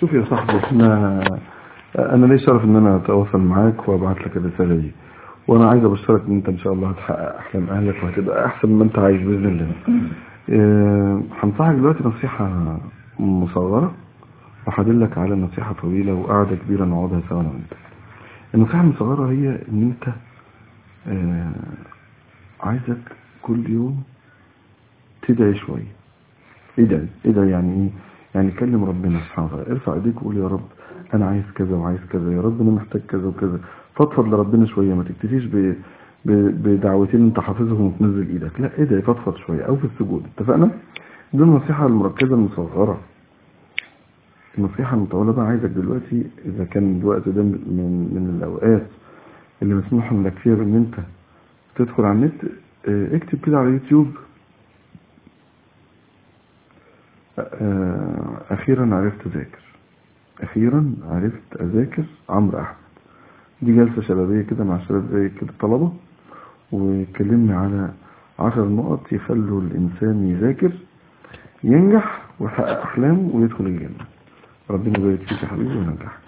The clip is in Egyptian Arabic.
شوف يا صاحبي احنا انا ليه شرف ان انا اتواصل معاك وابعت لك الرساله دي وانا عايز ابشرك ان انت ان شاء الله هتحقق احلام اهلك وهتبقى احسن ما انت عايز باذن الله اه، هنصحك دلوقتي نصيحه مصغره وهدلك على نصيحه طويله وقعده كبيره نقعدها سوا انا وانت النصيحه المصغره هي ان انت اه، عايزك كل يوم تدعي شويه ادعي ادعي يعني ايه يعني كلم ربنا سبحانه وتعالى ارفع ايديك وقول يا رب انا عايز كذا وعايز كذا يا رب انا محتاج كذا وكذا فضفض لربنا شويه ما تكتفيش ب... ب... بدعوتين انت حافظهم وتنزل ايدك لا ادعي فضفض شويه او في السجود اتفقنا دي النصيحه المركزه المصغره النصيحه المطوله بقى عايزك دلوقتي اذا كان الوقت ده من من الاوقات اللي مسموح لك فيها بان انت تدخل على النت اه، اكتب كده على يوتيوب آه، أخيرا عرفت أذاكر أخيرا عرفت أذاكر عمرو أحمد دي جلسة شبابية كده مع شباب زي كده الطلبة وكلمني على عشر نقط يخلوا الإنسان يذاكر ينجح ويحقق أحلامه ويدخل الجنة ربنا يبارك فيك يا حبيبي ونجحك